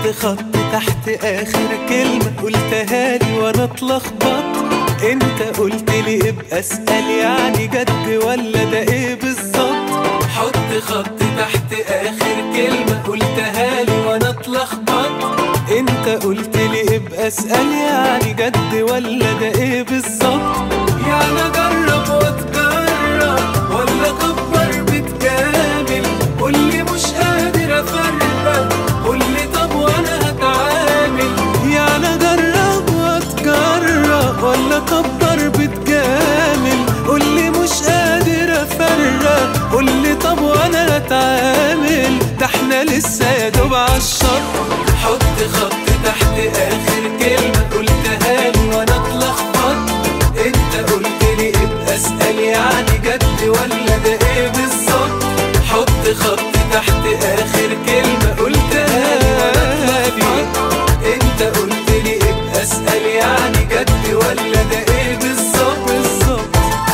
حط خط تحت اخر كلمة قلتها لي وانا اتلخبط انت قلت لي ابقى اسأل يعني جد ولا ده ايه بالظبط حط خط تحت اخر كلمة قلتها لي وانا اتلخبط انت قلت لي ابقى اسأل يعني جد ولا ده ايه بالظبط يعني اجرب واتجرب ولا اكبر بتكامل قولي مش قادر افرق قولي طب وانا هتعامل يعني اجرب واتجرب ولا اكبر بتجامل قولي مش قادر افرق قولي طب وانا هتعامل ده احنا لسه يا دوب عالشط حط خط تحت اخر كلمة قلتها لي وانا اتلخبط انت قلت لي ابقى اسأل يعني جد ولا ده ايه بالظبط حط خط تحت اخر كلمة قلتها لي وانا اتلخبط انت قلت لي ابقى اسأل يعني جد ولا ده ايه بالظبط بالظبط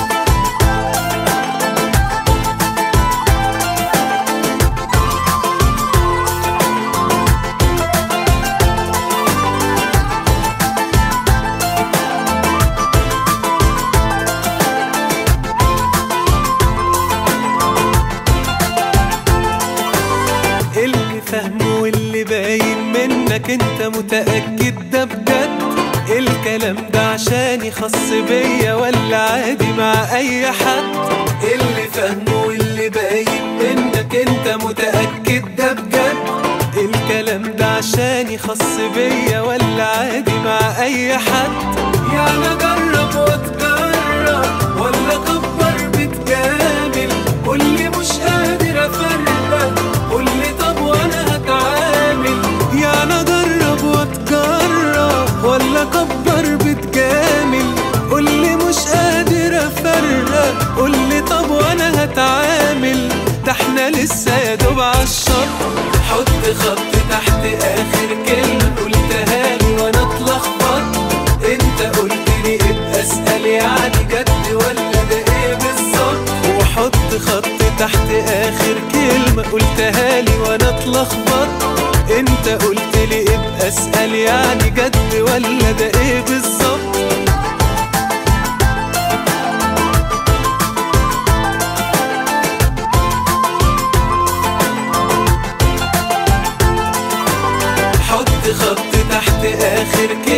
اللي فاهمه واللي باين منك انت متأكد ده بجد الكلام ده عشاني خاص بيا ولا عادي مع اي حد اللي فاهمه واللي باين منك انت متأكد ده بجد الكلام ده عشاني خاص بيا ولا عادي مع اي حد يعني اجرب واتجرب ولا اكبر بتجامل قولي مش قادر افرق قولي طب وانا هتعامل يعني اجرب واتجرب ولا اكبر بتجامل قولي مش قادر افرق قولي طب وانا هتعامل ده احنا لسه يا دوب عالشط حط خط تحت اخر كلمة قلتها لي وانا اتلخبط انت قلت لي ابقى اسأل يعني جد ولا ده ايه بالظبط وحط خط تحت اخر كلمة قلتها لي وانا اتلخبط انت قلت لي ابقى اسأل يعني جد ولا ده ايه بالظبط حط خط تحت اخر